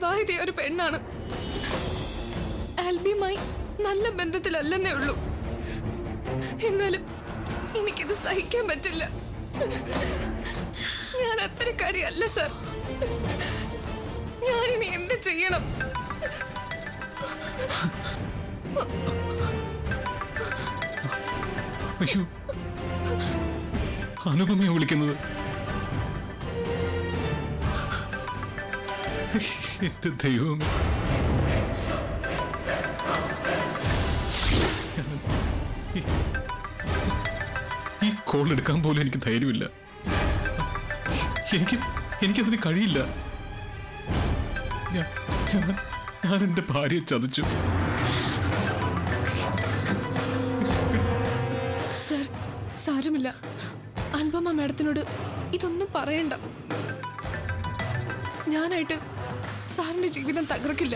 വിവാഹിതയ ഒരു പെണ്ണാണ് ആൽബിയുമായി നല്ല ബന്ധത്തിലല്ലെന്നേ ഉള്ളൂ എന്നാലും എനിക്കിത് സഹിക്കാൻ പറ്റില്ല ഞാൻ അത്തരക്കാരിയല്ല സർ ഞാനിനി എന്ത് ചെയ്യണം അയ്യോ അനുപമയെ വിളിക്കുന്നത് എന്റെ ദൈവം ഈ കോൾ എടുക്കാൻ പോലും എനിക്ക് ധൈര്യമില്ല എനിക്ക് എനിക്കതിന് കഴിയില്ല ഞാൻ ഞാൻ- ഞാൻ എന്റെ ഭാര്യയെ ചതിച്ചു സർ സാരമില്ല അനുപമ മാഡത്തിനോട് ഇതൊന്നും പറയണ്ട ഞാനായിട്ട് സാറിന്റെ ജീവിതം തകർക്കില്ല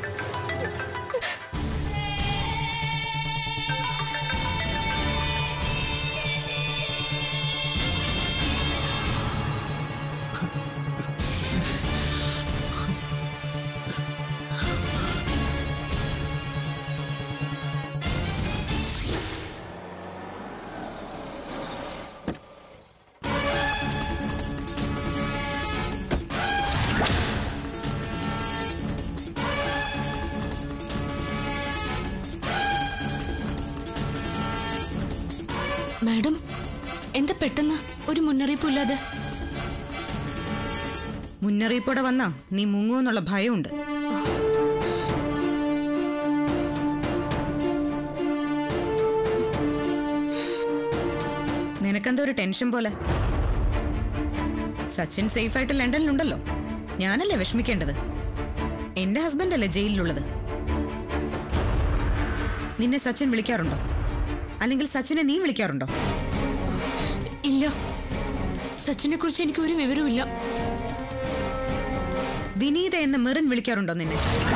മാഡം എന്താ പെട്ടെന്ന് ഒരു മുന്നറിയിപ്പില്ലാതെ മുന്നറിയിപ്പോടെ വന്നാ നീ മുങ്ങുമെന്നുള്ള ഭയമുണ്ട് നിനക്കെന്താ ഒരു ടെൻഷൻ പോലെ സച്ചിൻ സേഫായിട്ട് ലണ്ടനിലുണ്ടല്ലോ ഞാനല്ലേ വിഷമിക്കേണ്ടത് എന്റെ ഹസ്ബൻഡ് അല്ലേ ജയിലിലുള്ളത് നിന്നെ സച്ചിൻ വിളിക്കാറുണ്ടോ അല്ലെങ്കിൽ സച്ചിനെ നീ വിളിക്കാറുണ്ടോ ഇല്ല സച്ചിനെ കുറിച്ച് എനിക്ക് ഒരു വിവരവുമില്ല വിനീത എന്ന് മെറിൻ വിളിക്കാറുണ്ടോ നിന്നെ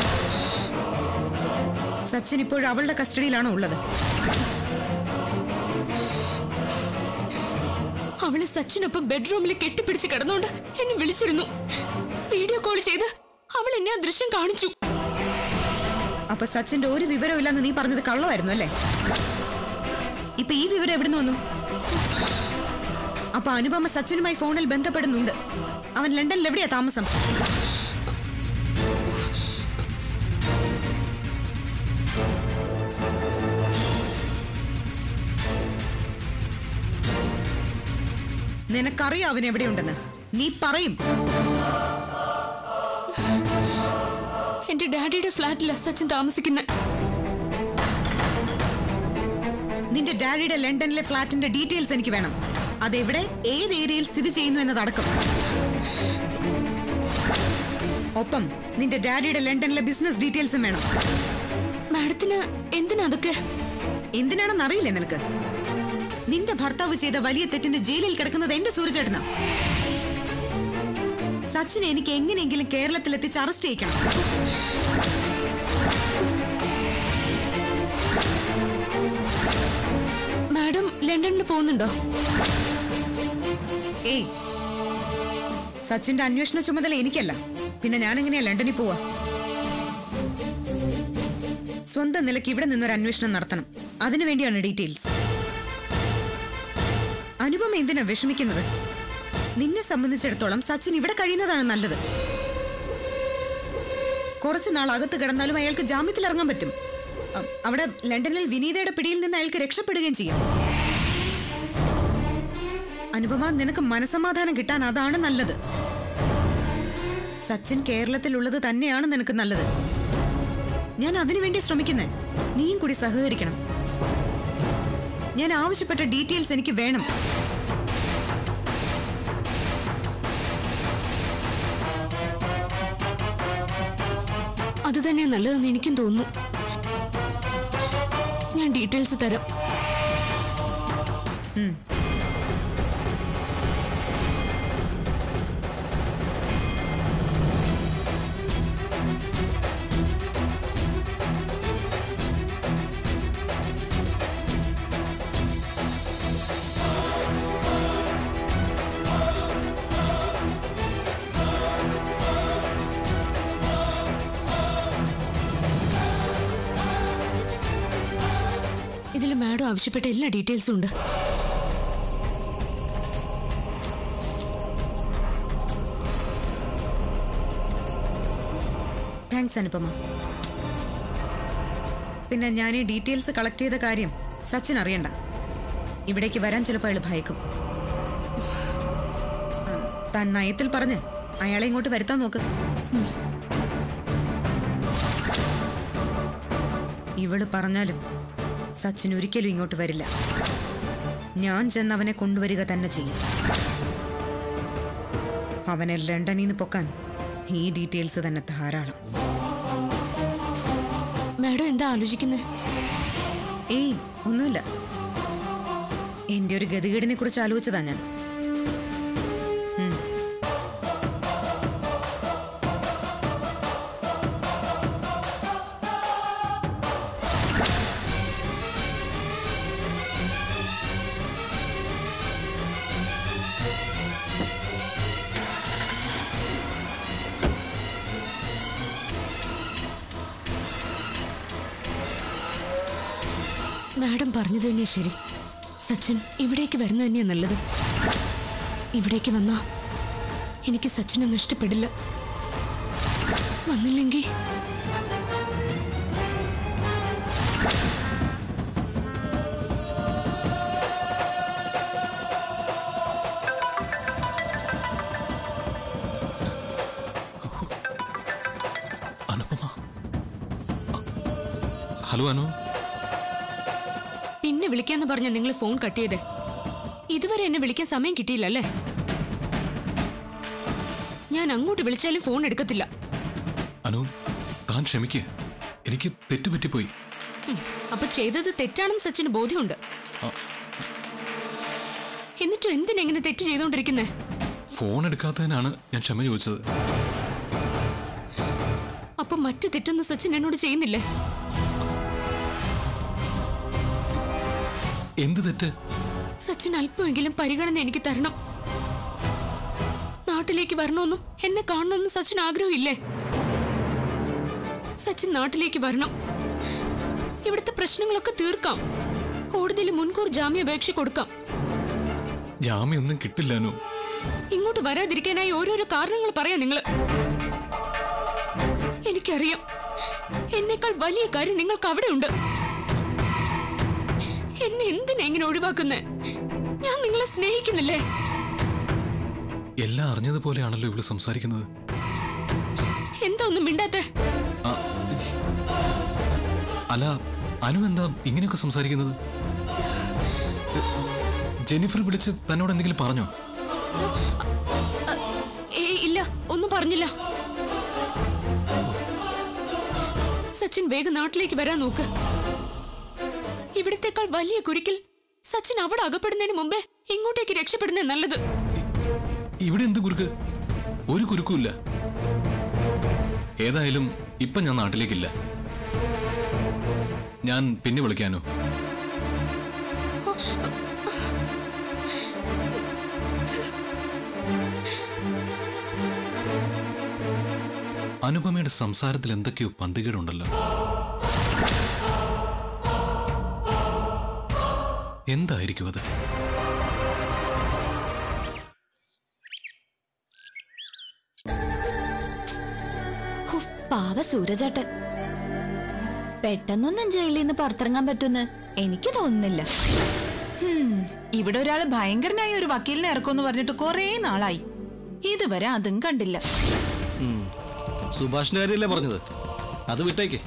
സച്ചിൻ ഇപ്പോഴും അവളുടെ കസ്റ്റഡിയിലാണോ ഉള്ളത് അവളെ സച്ചിനൊപ്പം ബെഡ്റൂമിൽ കെട്ടിപ്പിടിച്ച് കിടന്നുകൊണ്ട് എന്നെ വിളിച്ചിരുന്നു വീഡിയോ കോൾ ചെയ്ത് അവൾ എന്നെ ആ ദൃശ്യം കാണിച്ചു അപ്പൊ സച്ചിന്റെ ഒരു വിവരവും ഇല്ലെന്ന് നീ പറഞ്ഞത് കള്ളമായിരുന്നു അല്ലേ ഇപ്പൊ ഈ വിവരം എവിടുന്ന് വന്നു അപ്പൊ അനുപമ സച്ചിനുമായി ഫോണിൽ ബന്ധപ്പെടുന്നുണ്ട് അവൻ ലണ്ടനിൽ എവിടെയാ താമസം നിനക്കറിയാം അവൻ എവിടെയുണ്ടെന്ന് നീ പറയും എന്റെ ഡാഡിയുടെ ഫ്ലാറ്റിലാ സച്ചിൻ താമസിക്കുന്നത് നിന്റെ ഡാഡിയുടെ ലണ്ടനിലെ ഫ്ലാറ്റിന്റെ ഡീറ്റെയിൽസ് എനിക്ക് വേണം അതെവിടെ ഏത് ഏരിയയിൽ സ്ഥിതി ചെയ്യുന്നു എന്നതടക്കം ഒപ്പം നിന്റെ ഡാഡിയുടെ ലണ്ടനിലെ ബിസിനസ് ഡീറ്റെയിൽസും വേണം മാഡത്തിന് എന്തിനാ അതൊക്കെ എന്തിനാണെന്ന് അറിയില്ലേ നിനക്ക് നിന്റെ ഭർത്താവ് ചെയ്ത വലിയ തെറ്റിന് ജയിലിൽ കിടക്കുന്നത് എന്റെ സൂര്യചേട്ടനാ സച്ചിനെ എനിക്ക് എങ്ങനെയെങ്കിലും കേരളത്തിൽ എത്തിച്ച് അറസ്റ്റ് ചെയ്യിക്കണം മാഡം ലണ്ടനിൽ പോകുന്നുണ്ടോ ഏയ് സച്ചിന്റെ അന്വേഷണ ചുമതല എനിക്കല്ല പിന്നെ ഞാൻ എങ്ങനെയാ ലണ്ടനിൽ പോവാ സ്വന്തം നിലയ്ക്ക് ഇവിടെ നിന്നൊരു അന്വേഷണം നടത്തണം അതിനുവേണ്ടിയാണ് ഡീറ്റെയിൽസ് അനുപമ എന്തിനാ വിഷമിക്കുന്നത് നിന്നെ സംബന്ധിച്ചിടത്തോളം സച്ചിൻ ഇവിടെ കഴിയുന്നതാണ് നല്ലത് കുറച്ചു നാൾ അകത്ത് കിടന്നാലും അയാൾക്ക് ജാമ്യത്തിൽ ഇറങ്ങാൻ പറ്റും അ- അവിടെ ലണ്ടനിൽ വിനീതയുടെ പിടിയിൽ നിന്ന് അയാൾക്ക് രക്ഷപ്പെടുകയും ചെയ്യും അനുപമ നിനക്ക് മനസമാധാനം കിട്ടാൻ അതാണ് നല്ലത് സച്ചിൻ കേരളത്തിലുള്ളത് തന്നെയാണ് നിനക്ക് നല്ലത് ഞാൻ അതിനുവേണ്ടി ശ്രമിക്കുന്നത് നീയും കൂടി സഹകരിക്കണം ഞാൻ ആവശ്യപ്പെട്ട ഡീറ്റെയിൽസ് എനിക്ക് വേണം അത് തന്നെയാ നല്ലതെന്ന് എനിക്കും തോന്നുന്നു ഞാൻ ഡീറ്റെയിൽസ് തരാം ഇതിൽ മാഡം ആവശ്യപ്പെട്ട എല്ലാ ഡീറ്റെയിൽസും ഉണ്ട് താങ്ക്സ് അനുപമ പിന്നെ ഞാൻ ഈ ഡീറ്റെയിൽസ് കളക്ട് ചെയ്ത കാര്യം സച്ചിൻ അറിയണ്ട ഇവിടേക്ക് വരാൻ ചിലപ്പോൾ അയാൾ ഭയക്കും ഉം, താൻ നയത്തിൽ പറഞ്ഞ് അയാളെ ഇങ്ങോട്ട് വരുത്താൻ നോക്ക് ഇവള് പറഞ്ഞാലും സച്ചിൻ ഒരിക്കലും ഇങ്ങോട്ട് വരില്ല ഞാൻ ചെന്ന് അവനെ കൊണ്ടുവരിക തന്നെ ചെയ്യും അവനെ ലണ്ടനിൽ നിന്ന് പൊക്കാൻ ഈ ഡീറ്റെയിൽസ് തന്നെ ധാരാളം മാഡം എന്താ ആലോചിക്കുന്നത് ഏയ് ഒന്നുമില്ല എന്റെ ഒരു ഗതികേടിനെ കുറിച്ച് ആലോചിച്ചതാ ഞാൻ ഉം. മാഡം പറഞ്ഞത് തന്നെയാ ശരി സച്ചിൻ ഇവിടേക്ക് വരുന്നത് തന്നെയാ നല്ലത് ഇവിടേക്ക് വന്നാ എനിക്ക് സച്ചിനെ നഷ്ടപ്പെടില്ല വന്നില്ലെങ്കിൽ അനുപമ അ- ഹലോ അനു പിന്നെ വിളിക്കാന്ന് പറഞ്ഞ നിങ്ങൾ ഫോൺ കട്ട് ചെയ്തേ ഇതുവരെ എന്നെ വിളിക്കാൻ സമയം കിട്ടിയില്ല അല്ലേ ഞാൻ അങ്ങോട്ട് വിളിച്ചാലും ഫോൺ എടുക്കത്തില്ല അനു താൻ ക്ഷമിക്ക് എനിക്ക് തെറ്റുപറ്റിപ്പോയി ഉം, അപ്പൊ ചെയ്തത് തെറ്റാണെന്ന് സച്ചിന് ബോധ്യമുണ്ട് ആ. എന്നിട്ടും എന്തിനെങ്ങനെ തെറ്റ് ചെയ്തോണ്ടിരിക്കുന്നേ ഫോൺ എടുക്കാത്തതിനാണ് ഞാൻ ക്ഷമ ചോദിച്ചത് അപ്പൊ മറ്റു തെറ്റൊന്നും സച്ചിൻ എന്നോട് ചെയ്യുന്നില്ലേ എന്ത് തെറ്റ് സച്ചിൻ അല്പമെങ്കിലും പരിഗണന എനിക്ക് തരണം നാട്ടിലേക്ക് വരണമെന്നും എന്നെ കാണണമെന്നും സച്ചിൻ ആഗ്രഹമില്ലേ സച്ചിൻ നാട്ടിലേക്ക് വരണം ഇവിടുത്തെ പ്രശ്നങ്ങളൊക്കെ തീർക്കാം കോടതിയിൽ മുൻകൂർ ജാമ്യാപേക്ഷ കൊടുക്കാം ജാമ്യൊന്നും കിട്ടില്ല അനു ഇങ്ങോട്ട് വരാതിരിക്കാനായി ഓരോരോ കാരണങ്ങൾ പറയാം നിങ്ങൾ എനിക്കറിയാം എന്നേക്കാൾ വലിയ കാര്യം നിങ്ങൾക്ക് അവിടെ ഉണ്ട് എന്നെ എന്തിനാ ഇങ്ങനെ ഒഴിവാക്കുന്നേ ഞാൻ നിങ്ങളെ സ്നേഹിക്കുന്നില്ലേ എല്ലാം അറിഞ്ഞതുപോലെയാണല്ലോ ഇവിടെ സംസാരിക്കുന്നത് എന്താ ഒന്നും മിണ്ടാത്തെ ആ, അല്ല അനു എന്താ ഇങ്ങനെയൊക്കെ സംസാരിക്കുന്നത് എ, ജെന്നിഫർ വിളിച്ച് തന്നോട് എന്തെങ്കിലും പറഞ്ഞോ ഏയ് ഇല്ല ഒന്നും പറഞ്ഞില്ല സച്ചിൻ വേഗം നാട്ടിലേക്ക് വരാൻ നോക്ക് ഇവിടത്തെക്കാൾ വലിയ കുരുക്കിൽ സച്ചിൻ അവിടെ അകപ്പെടുന്നതിന് മുമ്പേ ഇങ്ങോട്ടേക്ക് രക്ഷപ്പെടുന്നത് നല്ലത് ഇവിടെ എന്ത് കുരുക്ക് ഒരു കുരുക്കുമില്ല ഏതായാലും ഇപ്പൊ ഞാൻ നാട്ടിലേക്കില്ല ഞാൻ പിന്നെ വിളിക്കാനോ അനുപമയുടെ സംസാരത്തിൽ എന്തൊക്കെയോ പന്തികേടുണ്ടല്ലോ എന്തായിരിക്കും അത് ഹുഫ്, പാവ സൂരജേട്ടൻ പെട്ടെന്നൊന്നും ജയിലിൽ നിന്ന് പുറത്തിറങ്ങാൻ പറ്റുമെന്ന് എനിക്ക് തോന്നുന്നില്ല ഇവിടെ ഒരാള് ഭയങ്കരനായ ഒരു വക്കീലിനെ ഇറക്കുമെന്ന് പറഞ്ഞിട്ട് കുറേ നാളായി ഇതുവരെ അതും കണ്ടില്ല സുഭാഷിന്റെ കാര്യമല്ലേ പറഞ്ഞത് അത് വിട്ടേക്ക്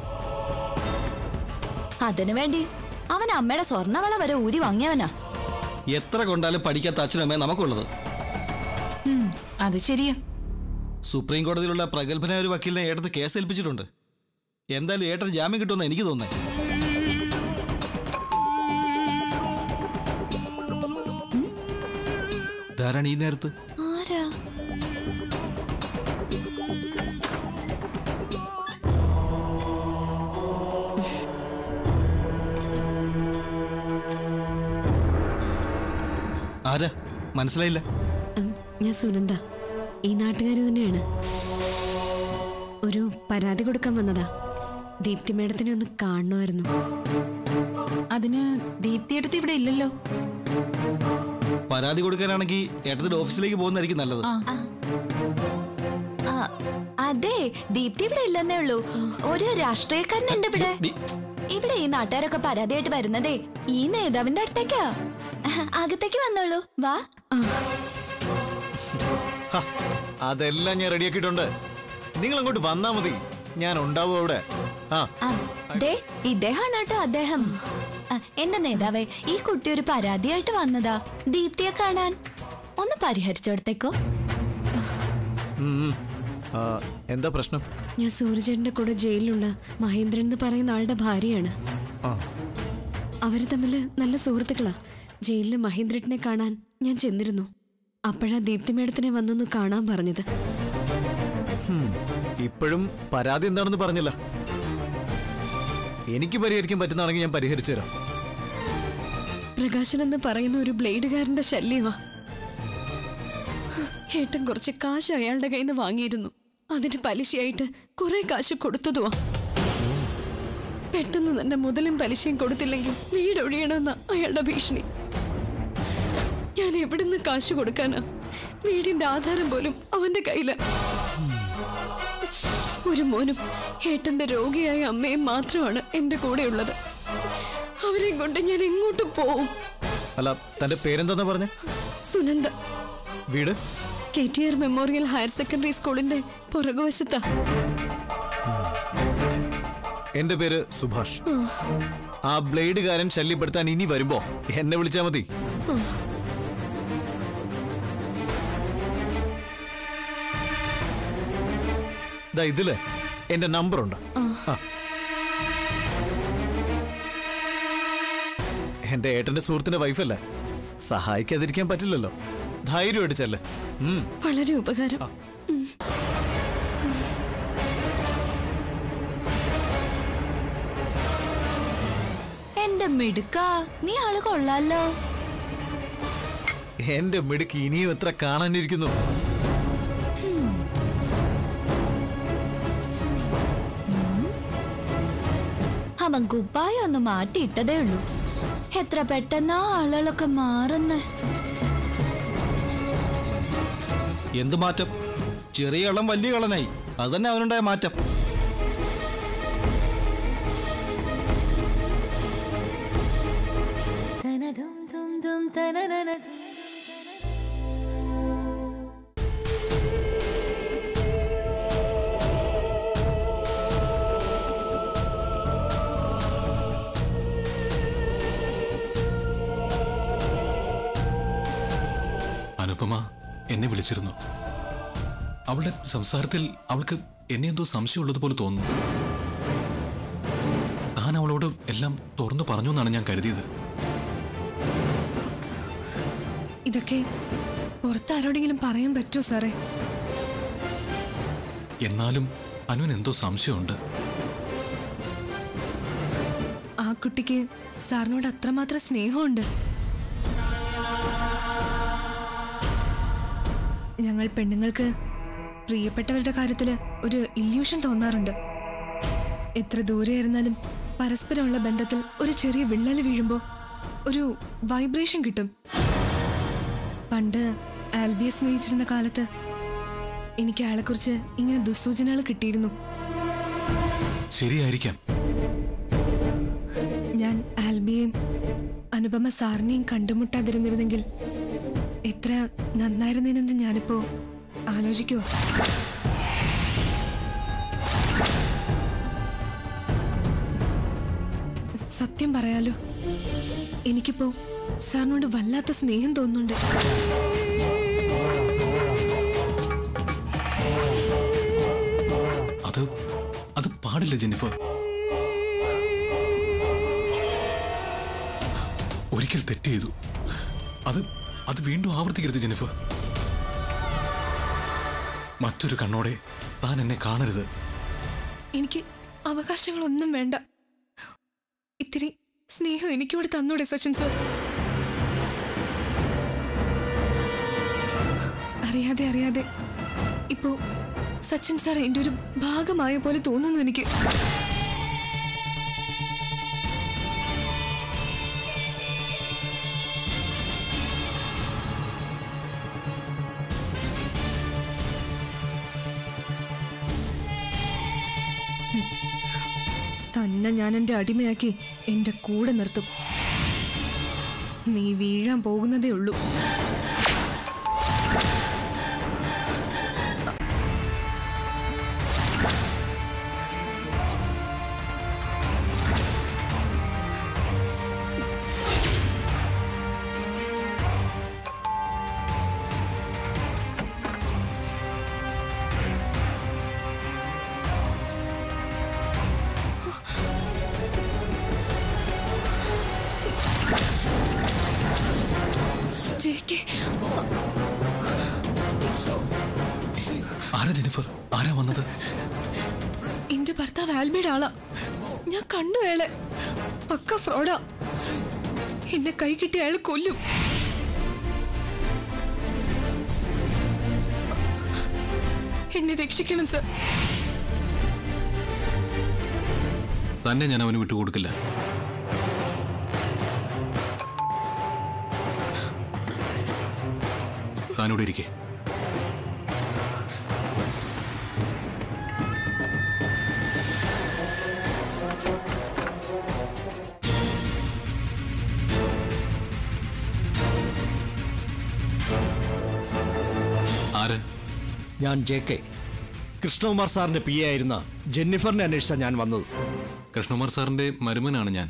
അതിനു വേണ്ടി അവൻ അമ്മയുടെ സ്വർണ്ണവള വരെ ഊരി വാങ്ങിയവനാ എത്ര കൊണ്ടാലും പഠിക്കാത്ത അച്ഛനും അമ്മയും നമുക്കുള്ളത് ഉം, അത് ശരിയാ സുപ്രീം കോടതിയിലുള്ള പ്രഗത്ഭനായ ഒരു വക്കീലിനെ ഏട്ടത്ത് കേസ് ഏൽപ്പിച്ചിട്ടുണ്ട് എന്തായാലും ഏട്ടൻ ജാമ്യം കിട്ടുമെന്ന് എനിക്ക് തോന്നേ ധാരാണ് ഈ നേരത്ത് ആരാ ആരാ മനസ്സിലായില്ല ഉം, ഞാൻ സുനന്ദ ഈ നാട്ടുകാരി തന്നെയാണ് ഒരു പരാതി കൊടുക്കാൻ വന്നതാ ദീപ്തി മേഡത്തിനെ ഒന്ന് കാണണമായിരുന്നു അതിന് ദീപ്തിയെടുത്ത് ഇവിടെ ഇല്ലല്ലോ പരാതി കൊടുക്കാനാണെങ്കിൽ ഏട്ടത്തിന്റെ ഓഫീസിലേക്ക് പോകുന്നതായിരിക്കും നല്ലത് ആ, അതെ ദീപ്തി ഇവിടെ ഇല്ലെന്നേ ഉള്ളൂ ഒരു രാഷ്ട്രീയക്കാരനുണ്ട് ഇവിടെ ഡി- ഇവിടെ ഈ നാട്ടുകാരൊക്കെ പരാതിയായിട്ട് വരുന്നതേ ഈ നേതാവിന്റെ അടുത്തേക്കാ അകത്തേക്ക് വന്നോളൂ വാ ഹ, അതെല്ലാം ഞാൻ റെഡിയാക്കിയിട്ടുണ്ട് നിങ്ങൾ അങ്ങോട്ട് വന്നാ മതി ഞാൻ ഉണ്ടാവും അവിടെ ആ ആ, ദേ ഇദ്ദേഹമാണ് കേട്ടോ അദ്ദേഹം ആ, എന്റെ നേതാവേ ഈ കുട്ടി ഒരു പരാതിയായിട്ട് വന്നതാ ദീപ്തിയെ കാണാൻ ഒന്ന് പരിഹരിച്ചോടത്തേക്കോ ഉം, ഉം. ആ, എന്താ പ്രശ്നം ഞാൻ സൂര്യചേട്ടന്റെ കൂടെ ജയിലിലുള്ള മഹേന്ദ്രൻ എന്ന് പറയുന്ന ആളുടെ ഭാര്യയാണ് ആ അവര് തമ്മിൽ നല്ല സുഹൃത്തുക്കളാ ജയിലിൽ മഹേന്ദ്രനെ കാണാൻ ഞാൻ ചെന്നിരുന്നു അപ്പോഴാ ദീപ്തി മേഡത്തിനെ വന്നൊന്ന് കാണാൻ പറഞ്ഞത് ഇപ്പോഴും പരാതി എന്താണെന്ന് പറഞ്ഞില്ല എനിക്ക് പരിഹരിക്കാൻ പറ്റുന്നതാണെങ്കിൽ ഞാൻ പരിഹരിച്ചു തരാം പ്രകാശൻ എന്ന് പറയുന്ന ഒരു ബ്ലേഡുകാരന്റെ ശല്യമാ ഏട്ടൻ കുറച്ച് കാശ് അയാളുടെ കയ്യിൽ നിന്ന് വാങ്ങിയിരുന്നു അതിന് പലിശയായിട്ട് കുറെ കാശ് കൊടുത്തതുവാ പെട്ടെന്ന് തന്നെ മുതലും പലിശയും കൊടുത്തില്ലെങ്കിൽ വീട് ഒഴിയണമെന്ന അയാളുടെ ഭീഷണി ഞാൻ എവിടുന്ന് കാശ് കൊടുക്കാനാ വീടിന്റെ ആധാരം പോലും അവന്റെ കയ്യില് ഒരു മോനും ഏട്ടന്റെ രോഗിയായ അമ്മയും മാത്രമാണ് എന്റെ കൂടെയുള്ളത് അവരെയും കൊണ്ട് ഞാൻ എങ്ങോട്ട് പോവും അല്ല തന്റെ പേരെന്താന്നാ പറഞ്ഞ സുനന്ദ വീട് K T R memorial higher secondary സ്കൂളിന്റെ പുറകുവശത്താ എന്റെ പേര് സുഭാഷ് ആ ബ്ലേഡുകാരൻ ശല്യപ്പെടുത്താൻ ഇനി വരുമ്പോ എന്നെ വിളിച്ചാ മതി ദാ ഇതില് എന്റെ നമ്പറുണ്ട് ആ. എന്റെ ഏട്ടന്റെ സുഹൃത്തിന്റെ വൈഫല്ലേ സഹായിക്കാതിരിക്കാൻ പറ്റില്ലല്ലോ ധൈര്യമായിട്ട് ചെല്ല് ഉം വളരെ ഉപകാരം എന്റെ മിടുക്ക നീ ആള് കൊള്ളാലോ എന്റെ മിടുക്ക് ഇനിയും എത്ര കാണാനിരിക്കുന്നു അവൻ കുപ്പായ ഒന്ന് മാറ്റിയിട്ടതേ ഉള്ളൂ എത്ര പെട്ടെന്നാ ആളുകളൊക്കെ മാറുന്നേ എന്ത് മാറ്റം ചെറിയ കള്ളം വലിയ കള്ളനായി അത് തന്നെ അവനുണ്ടായ മാറ്റം അനുപമ എന്നെ വിളിച്ചിരുന്നു അവളുടെ സംസാരത്തിൽ അവൾക്ക് എന്നെ എന്തോ സംശയമുള്ളതുപോലെ തോന്നുന്നു താൻ അവളോട് എല്ലാം തുറന്നു പറഞ്ഞു എന്നാണ് ഞാൻ കരുതിയത് ഇതൊക്കെ പുറത്താരോടെങ്കിലും പറയാൻ പറ്റുമോ സാറേ എന്നാലും അനുവിന് എന്തോ സംശയമുണ്ട് ആ കുട്ടിക്ക് സാറിനോട് അത്രമാത്രം സ്നേഹമുണ്ട് ഞങ്ങൾ പെണ്ണുങ്ങൾക്ക് പ്രിയപ്പെട്ടവരുടെ കാര്യത്തില് ഒരു ഇല്യൂഷൻ തോന്നാറുണ്ട് എത്ര ദൂരെയായിരുന്നാലും പരസ്പരമുള്ള ബന്ധത്തിൽ ഒരു ചെറിയ വിള്ളൽ വീഴുമ്പോൾ ഒരു വൈബ്രേഷൻ കിട്ടും പണ്ട് ആൽബിയെ സ്നേഹിച്ചിരുന്ന കാലത്ത് എനിക്ക് അയാളെക്കുറിച്ച് ഇങ്ങനെ ദുസ്സൂചനകൾ കിട്ടിയിരുന്നു ശരിയായിരിക്കാം ഞാൻ ആൽബിയെയും അനുപമ സാറിനെയും കണ്ടുമുട്ടാതിരുന്നിരുന്നെങ്കിൽ എത്ര നന്നായിരുന്നേനെന്ന് ഞാനിപ്പോ ആലോചിക്കുവോ സത്യം പറയാലോ എനിക്കിപ്പോ സാറിനോട് വല്ലാത്ത സ്നേഹം തോന്നുന്നുണ്ട് അത് അത് പാടില്ല ജെന്നിഫർ ഒരിക്കൽ തെറ്റ് ചെയ്തു അത് അത് വീണ്ടും ആവർത്തിക്കരുത് ജെന്നിഫർ മറ്റൊരു കണ്ണോടെ താൻ എന്നെ കാണരുത് എനിക്ക് അവകാശങ്ങളൊന്നും വേണ്ട ഇത്തിരി സ്നേഹം എനിക്കിവിടെ തന്നൂടെ സച്ചിൻ സർ അറിയാതെ അറിയാതെ ഇപ്പോ സച്ചിൻ സാർ എൻ്റെ ഒരു ഭാഗമായ പോലെ തോന്നുന്നു എനിക്ക് തന്നെ ഞാൻ എൻ്റെ അടിമയാക്കി എൻ്റെ കൂടെ നിർത്തും നീ വീഴാൻ പോകുന്നതേ ഉള്ളൂ ജെയ്ക്ക് ആരാ ജെനിഫർ ആരാ വന്നത് എന്റെ ഭർത്താവ് ആൽബിയുടെ ആളാ ഞാൻ കണ്ടു അയാളെ പക്ക ഫ്രോഡാ എന്നെ കൈ കിട്ടി അയാൾ കൊല്ലും എന്നെ രക്ഷിക്കണം സർ തന്നെ ഞാൻ അവന് വിട്ടുകൊടുക്കില്ല താനിവിടെ ഇരിക്കേ ആര് ഞാൻ ജെ കെ കൃഷ്ണകുമാർ സാറിന്റെ പി എ ആയിരുന്ന ജെന്നിഫറിനെ അന്വേഷിച്ചാണ് ഞാൻ വന്നത് കൃഷ്ണകുമാർ സാറിന്റെ മരുമനാണ് ഞാൻ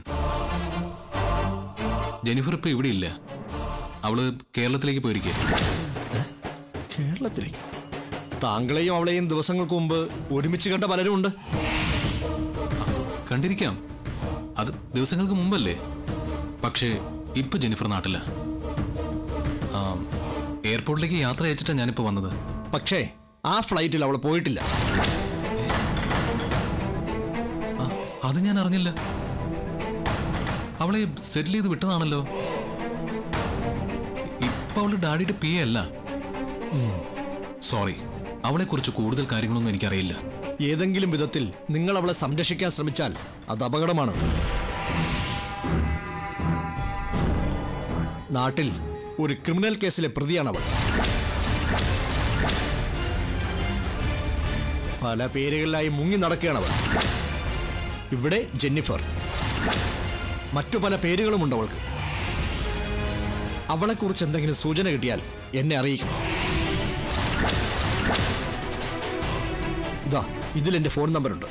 ജെനിഫർ ഇപ്പൊ ഇവിടെ ഇല്ല അവള് കേരളത്തിലേക്ക് പോയിരിക്കുക കേരളത്തിലേക്ക് താങ്കളെയും അവളെയും ദിവസങ്ങൾക്ക് മുമ്പ് ഒരുമിച്ച് കണ്ട പലരും ഉണ്ട് കണ്ടിരിക്കാം അത് ദിവസങ്ങൾക്ക് മുമ്പല്ലേ പക്ഷേ ഇപ്പൊ ജെനിഫർ നാട്ടില്ല ആ, എയർപോർട്ടിലേക്ക് യാത്ര അയച്ചിട്ടാണ് ഞാനിപ്പോ വന്നത് പക്ഷേ ആ ഫ്ലൈറ്റിൽ അവൾ പോയിട്ടില്ല ആ, അത് ഞാൻ അറിഞ്ഞില്ല അവളെ സെറ്റിൽ ചെയ്ത് വിട്ടതാണല്ലോ ഇപ്പൊ അവള് ഡാഡിയുടെ പി അല്ല സോറി അവളെ കുറിച്ച് കൂടുതൽ കാര്യങ്ങളൊന്നും എനിക്കറിയില്ല ഏതെങ്കിലും വിധത്തിൽ നിങ്ങൾ അവളെ സംരക്ഷിക്കാൻ ശ്രമിച്ചാൽ അത് അപകടമാണ് നാട്ടിൽ ഒരു ക്രിമിനൽ കേസിലെ പ്രതിയാണ് അവൾ പല പേരുകളിലായി മുങ്ങി നടക്കുകയാണ് അവൾ ഇവിടെ ജെന്നിഫർ മറ്റു പല പേരുകളുമുണ്ട് അവൾക്ക് അവളെക്കുറിച്ച് എന്തെങ്കിലും സൂചന കിട്ടിയാൽ എന്നെ അറിയിക്കണം ഇതാ ഇതിൽ എന്റെ ഫോൺ നമ്പറുണ്ട്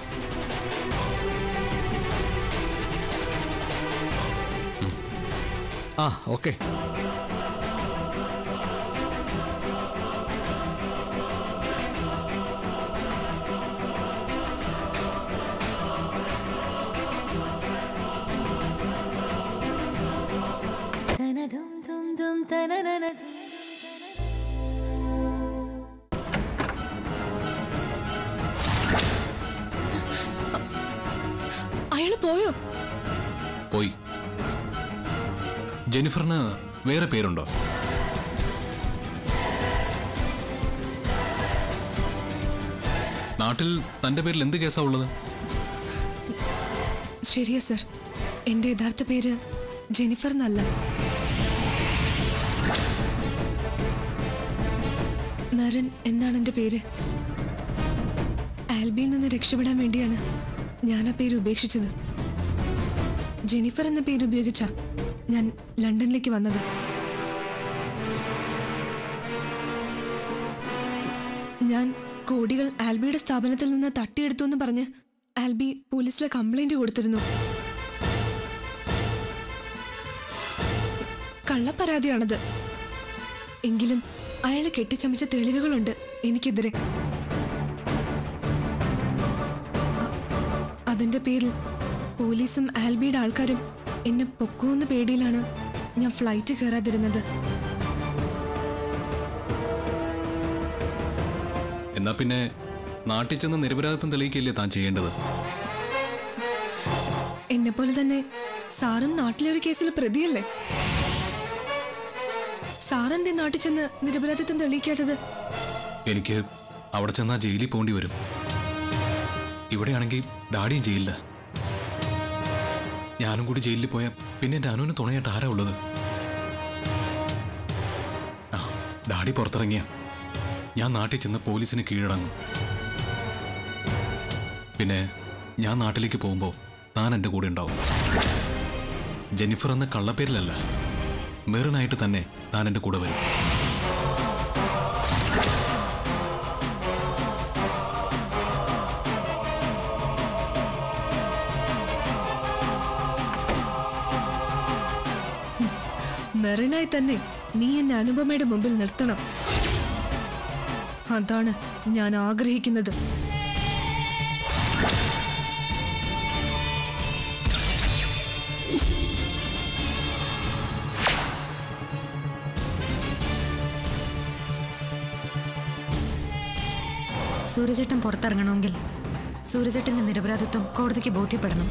ആ ഓക്കെ അയാൾ പോയോ പോയി ജെനിഫറിന് വേറെ പേരുണ്ടോ നാട്ടിൽ തന്റെ പേരിൽ എന്ത് കേസാ ഉള്ളത് ശരിയാ സർ എന്റെ യഥാർത്ഥ പേര് ജെനിഫർ എന്നല്ല നരൻ എന്നാണ് എന്റെ പേര് ആൽബിയിൽ നിന്ന് രക്ഷപ്പെടാൻ വേണ്ടിയാണ് ഞാൻ ആ പേര് ഉപേക്ഷിച്ചത് ജെനിഫർ എന്ന പേര് ഉപയോഗിച്ച ഞാൻ ലണ്ടനിലേക്ക് വന്നത് ഞാൻ കോടികൾ ആൽബിയുടെ സ്ഥാപനത്തിൽ നിന്ന് തട്ടിയെടുത്തു എന്ന് പറഞ്ഞ് ആൽബി പോലീസിലെ കംപ്ലൈന്റ് കൊടുത്തിരുന്നു കള്ളപ്പരാതിയാണത് എങ്കിലും അയാളെ കെട്ടിച്ചമച്ച തെളിവുകളുണ്ട് എനിക്കെതിരെ അ- അതിന്റെ പേരിൽ പോലീസും ആൽബിയുടെ ആൾക്കാരും എന്നെ പൊക്കുമെന്ന പേടിയിലാണ് ഞാൻ ഫ്ലൈറ്റ് കയറാതിരുന്നത് എന്നാ പിന്നെ നാട്ടിൽ ചെന്ന് നിരപരാധിത്വം തെളിയിക്കില്ലേ താൻ ചെയ്യേണ്ടത് എന്നെ പോലെ തന്നെ സാറും നാട്ടിലെ ഒരു കേസിൽ പ്രതിയല്ലേ സാറെന്തേ നാട്ടിൽ ചെന്ന് നിരപരാധിത്വം തെളിയിക്കാത്തത് എനിക്ക് അവിടെ ചെന്നാ ജയിലിൽ പോകേണ്ടി വരും ഇവിടെയാണെങ്കിൽ ഡാഡിയും ജയിലില്ല ഞാനും കൂടി ജയിലിൽ പോയാൽ പിന്നെ എൻ്റെ അനുവിന് തുണയായിട്ട് ആരാ ഉള്ളത് ആ ഡാഡി പുറത്തിറങ്ങിയ ഞാൻ നാട്ടിൽ ചെന്ന് പോലീസിന് കീഴടങ്ങും പിന്നെ ഞാൻ നാട്ടിലേക്ക് പോകുമ്പോൾ താൻ എൻ്റെ കൂടെ ഉണ്ടാവും ജെന്നിഫർ എന്ന കള്ളപ്പേരിലല്ല മെറിനായിട്ട് തന്നെ താൻ എൻ്റെ കൂടെ വരും മെറിനായി തന്നെ നീ എന്നെ അനുപമയുടെ മുമ്പിൽ നിർത്തണം അതാണ് ഞാൻ ആഗ്രഹിക്കുന്നത് സൂര്യചേട്ടൻ പുറത്തിറങ്ങണമെങ്കിൽ സൂര്യചേട്ടന്റെ നിരപരാധിത്വം കോടതിക്ക് ബോധ്യപ്പെടണം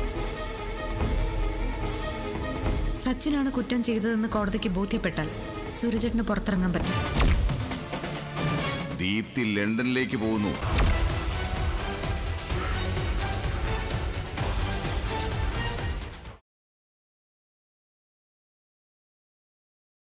സച്ചിനാണ് കുറ്റം ചെയ്തതെന്ന് കോടതിക്ക് ബോധ്യപ്പെട്ടാൽ സൂര്യചേട്ടന് പുറത്തിറങ്ങാൻ പറ്റും ദീപ്തി ലണ്ടനിലേക്ക് പോകുന്നു